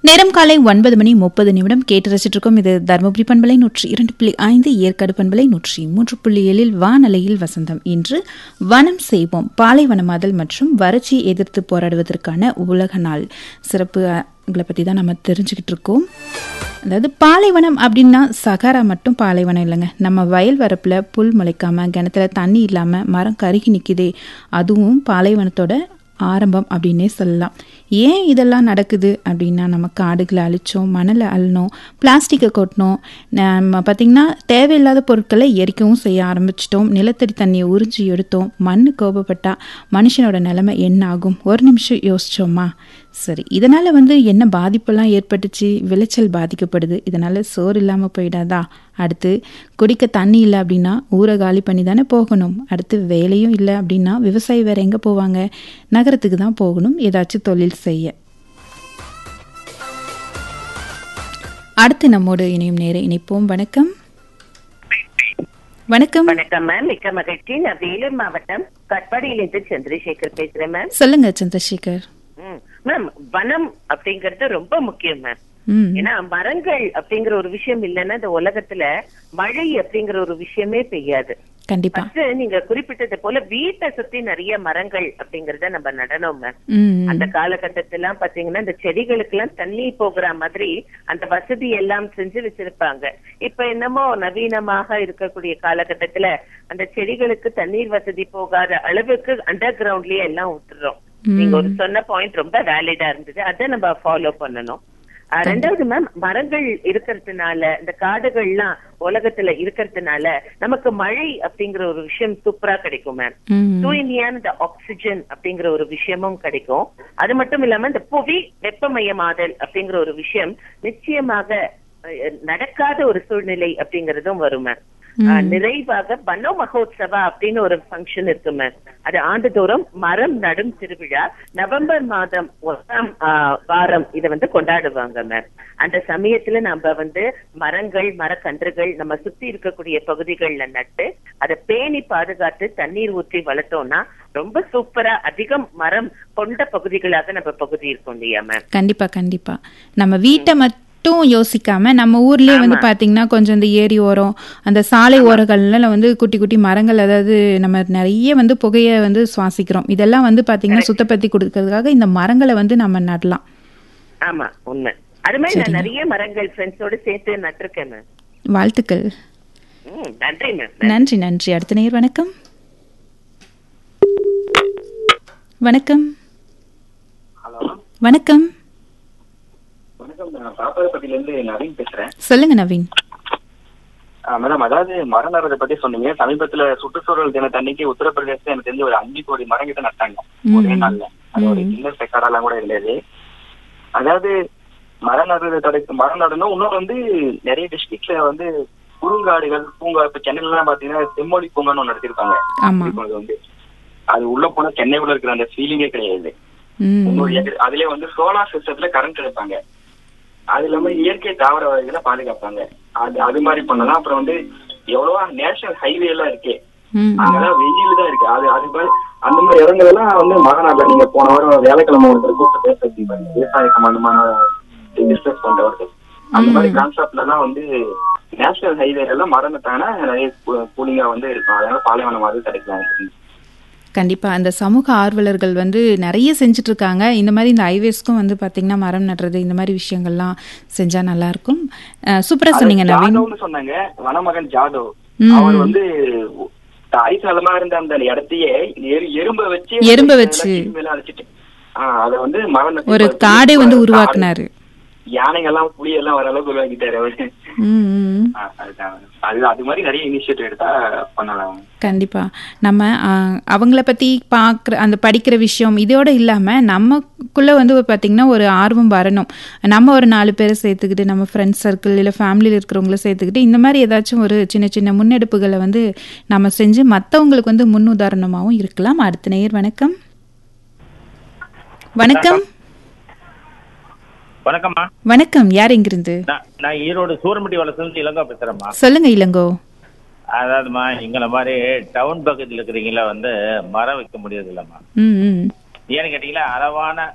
நேரம் காலை ஒன்பது மணி முப்பது நிமிடம் கேட்டு ரசிச்சிட்டு இருக்கோம் இது தருமபுரி பண்பலை நூற்றி இரண்டு புள்ளி ஐந்து ஏற்காடு பண்பலை நூற்றி மூன்று புள்ளி ஏழில் வானலையில் வசந்தம் இன்று வனம் செய்வோம் பாலைவனமாதல் மற்றும் வறட்சியை எதிர்த்து போராடுவதற்கான உலக நாள் சிறப்பு ங்களை பற்றி தான் நம்ம தெரிஞ்சுக்கிட்டு இருக்கோம் அதாவது பாலைவனம் அப்படின்னா சகாரா மட்டும் பாலைவனம் இல்லைங்க நம்ம வயல் வரப்பில் புல் முளைக்காம கிணத்துல தண்ணி இல்லாமல் மரம் கருகி நிற்குதே அதுவும் பாலைவனத்தோட ஆரம்பம் அப்படின்னே சொல்லலாம் ஏன் இதெல்லாம் நடக்குது அப்படின்னா நம்ம காடுகளை அழிச்சோம் மணலை அள்ளணும் பிளாஸ்டிக்கை கொட்டினோம் நம்ம பார்த்திங்கன்னா தேவையில்லாத பொருட்களை எரிக்கவும் செய்ய ஆரம்பிச்சிட்டோம் நிலத்தடி தண்ணியை உறிஞ்சி எடுத்தோம் மண் கோபப்பட்டா மனுஷனோட நிலைமை என்ன ஆகும் ஒரு நிமிஷம் யோசிச்சோமா சரி இதனால் வந்து என்ன பாதிப்பெல்லாம் ஏற்பட்டுச்சு விளைச்சல் பாதிக்கப்படுது இதனால் சோறு இல்லாமல் போயிடாதா அடுத்து குடிக்க தண்ணி இல்லை அப்படின்னா ஊரை காலி பண்ணி தானே போகணும் அடுத்து வேலையும் இல்லை அப்படின்னா விவசாயி வேறு எங்கே போவாங்க நகரத்துக்கு தான் போகணும் ஏதாச்சும் தொழில் செய்ய அடுத்து நம்மோடு இணையும் நேர இணைப்போம் வணக்கம் வணக்கம் வணக்கம் மேம் மிக்க மகிழ்ச்சி நான் வேலூர் மாவட்டம் கட்பாடியிலிருந்து சந்திரசேகர் பேசுறேன் மேம் சொல்லுங்க சந்திரசேகர் ம். மேம் வனம் அப்படிங்கறது ரொம்ப முக்கியம் மேம் ம் ஏன்னா மரங்கள் அப்படிங்கிற ஒரு விஷயம் இல்லைன்னா இந்த உலகத்துல மழை அப்படிங்கிற ஒரு விஷயமே பெய்யாது கண்டிப்பா ஃபர்ஸ்ட் நீங்க குறிப்பிட்டது போல வீட்டை சுத்தி நிறைய மரங்கள் அப்படிங்கறத நம்ம நடணும் மேம் ம் அந்த காலகட்டத்துல எல்லாம் பாத்தீங்கன்னா இந்த செடிகளுக்கு எல்லாம் தண்ணி போகிற மாதிரி அந்த வசதி எல்லாம் செஞ்சு வச்சிருப்பாங்க இப்ப என்னமோ நவீனமாக இருக்கக்கூடிய காலகட்டத்துல அந்த செடிகளுக்கு தண்ணீர் வசதி போகாத அளவுக்கு அண்டர் கிரவுண்ட்லயே எல்லாம் விட்டுறோம் நீங்க ஒரு சொன்ன பாயிண்ட் ரொம்ப வேலிடா இருந்தது அதை நம்ம ஃபாலோ பண்ணணும் அஹ் ரெண்டாவது மேம் மரங்கள் இருக்கிறதுனால இந்த காடுகள்லாம் உலகத்துல இருக்கிறதுனால நமக்கு மழை அப்படிங்கிற ஒரு விஷயம் சூப்பரா கிடைக்கும் மேம் ம் தூய்மையான இந்த ஆக்சிஜன் அப்படிங்கிற ஒரு விஷயமும் கிடைக்கும் அது மட்டும் இல்லாம இந்த புவி வெப்பமயமாதல் அப்படிங்கிற ஒரு விஷயம் நிச்சயமாக அஹ், நடக்காத ஒரு சூழ்நிலை அப்படிங்கறதும் வரும் மேம் அஹ், நிறைவாக பனோ மகோத்சவா அப்படின்னு ஒரு ஃபங்க்ஷன் இருக்கு மேம் அது ஆண்டுதோறும் மரம் நடும் திருவிழா நவம்பர் மாதம் ஒன்றாம் ஆஹ், வாரம் இதை வந்து கொண்டாடுவாங்க மேம் அந்த சமயத்துல நம்ம வந்து மரங்கள் மரக்கன்றுகள் நம்ம சுத்தி இருக்கக்கூடிய பகுதிகள்ல நட்டு அதை பேணி பாதுகாத்து தண்ணீர் ஊற்றி வளர்த்தோம்னா ரொம்ப சூப்பரா அதிகம் மரம் கொண்ட பகுதிகளாக நம்ம பகுதி இருக்கும் இல்லையா மேம் கண்டிப்பா கண்டிப்பா நம்ம வீட்டை மட்டும் யோசிக்காம நம்ம ஊர்லயே வந்து பாத்தீங்கன்னா கொஞ்சம் இந்த ஏரி ஓரம் அந்த சாலை ஓரங்கள்ல வந்து குட்டி குட்டி மரங்கள் அதாவது நம்ம நிறைய வந்து புகையை வந்து சுவாசிக்கிறோம் இதெல்லாம் வந்து பாத்தீங்கன்னா சுத்தப்படுத்தி கொடுக்கறதுக்காக இந்த மரங்களை வந்து நம்ம நடலாம் ஆமா உண்மை அது மாதிரி நான் நிறைய மரங்கள் ஃப்ரெண்ட்ஸோட சேர்த்து நட்டிருக்கேன் மேம் வாழ்த்துக்கள் ம், நன்றி மேம் நன்றி நன்றி அடுத்த நேர் வணக்கம் வணக்கம் ஹலோ வணக்கம் வணக்கம் நான் பாப்பாரப்பட்டியில இருந்து நவீன் பேசுறேன் சொல்லுங்க நவீன் ஆ, மேடம் அதாவது மரம் நடுறதை பத்தி சொன்னீங்க சமீபத்துல சுற்றுச்சூழல் தினத்தன்னைக்கு உத்தரப்பிரதேசத்துல எனக்கு தெரிஞ்ச ஒரு அஞ்சு கோடி மரம் கிட்ட நட்டாங்க ஒரே நாள்ல அது ஒரு சின்ன ரெக்கார்டெல்லாம் கூட இருந்தது அதாவது மரம் நடுறதை தடை மரம் நடணும் இன்னொரு வந்து நிறைய டிஸ்ட்ரிக்ட்ல வந்து குறுங்காடுகள் பூங்கா இப்ப சென்னையில எல்லாம் பாத்தீங்கன்னா செம்மொழி பூங்கான்னு ஒண்ணு நடத்திருக்காங்க ஆமா அது வந்து அது உள்ள போனா சென்னைக்குள்ள இருக்கிற அந்த ஃபீலிங்கே கிடையாது ம் முந்நூறு ஏக்கர் அதுலயே வந்து சோலார் சிஸ்டத்துல கரண்ட் எடுப்பாங்க அது இல்லாம இயற்கை தாவர வகைகளை பாதுகாப்பாங்க அது அது மாதிரி பண்ணலாம் அப்புறம் வந்து எவ்வளவோ நேஷனல் ஹைவே எல்லாம் இருக்கு ம் அங்கெல்லாம் வெயில் தான் இருக்கு அது அது மாதிரி அந்த மாதிரி இடங்கள்லாம் வந்து மகனாக நீங்க போன வாரம் வேலைக்கிழமை ஒருத்தர் கூப்பிட்டு பேச வச்சிருப்பாங்க விவசாய சம்பந்தமான டிஸ்கஸ் பண்றவர்கள் அந்த மாதிரி கான்செப்ட்ல எல்லாம் வந்து நேஷனல் ஹைவே எல்லாம் மரம் நட்டாங்கன்னா நிறைய கூலிங்கா வந்து இருக்கும் அதனால பாலைவனம் மாதிரி கிடைக்கலாம் கண்டிப்பா அந்த சமூக ஆர்வலர்கள் வந்து நிறைய செஞ்சுட்டு இருக்காங்க இந்த மாதிரி இந்த ஹைவேஸ்க்கும் வந்து பாத்தீங்கன்னா மரம் நடுறது இந்த மாதிரி விஷயங்கள்லாம் செஞ்சா நல்லா இருக்கும் அஹ், சூப்பரா சொன்னீங்க நவீன் ஜாதவ்னு சொன்னாங்க வனமகன் ஜாதவ் ம். அவர் வந்து தாய்சாலமா இருந்த அந்த இடத்தையே எரு- எறும்ப வச்சு எறும்ப வச்சு. மேல அழைச்சிட்டு ஆஹ் அத வந்து மரம் நட்டு ஒரு இப்ப காடே வந்து காடு, உருவாக்குனாரு யானைகள்லாம் புலி எல்லாம் வர அளவுக்கு உருவாக்கிட்டாரு அவரு ம், ம். ஆஹ் அதுதான். அது அது மாதிரி நிறைய இனிஷியேட்டிவ் எடுத்தா பண்ணலாம் கண்டிப்பா நம்ம அஹ், அவங்கள பத்தி பார்க்குற அந்த படிக்கிற விஷயம் இதோட இல்லாம நமக்குள்ள வந்து பாத்தீங்கன்னா ஒரு ஆர்வம் வரணும் நம்ம ஒரு நாலு பேரை சேர்த்துக்கிட்டு நம்ம ஃப்ரெண்ட்ஸ் சர்க்கிள் இல்லை ஃபேமிலியில் இருக்கிறவங்கள சேர்த்துக்கிட்டு இந்த மாதிரி ஏதாச்சும் ஒரு சின்ன சின்ன முன்னெடுப்புகளை வந்து நம்ம செஞ்சு மற்றவங்களுக்கு வந்து முன் உதாரணமாகவும் இருக்கலாம் அடுத்த நேயர் வணக்கம் வணக்கம் வணக்கம்மா வணக்கம் யார் எங்கிருந்து நான் நான் ஈரோடு சூரம்பட்டி வளர்ந்து இளங்கோ பேசுறேம்மா சொல்லுங்க இளங்கோ அதாவதுமா எங்களை மாதிரி டவுன் பக்கத்தில் இருக்கிறீங்களா வந்து மரம் வைக்க முடியாது இல்லம்மா ம் ம் ஏன்னு கேட்டீங்களா அளவான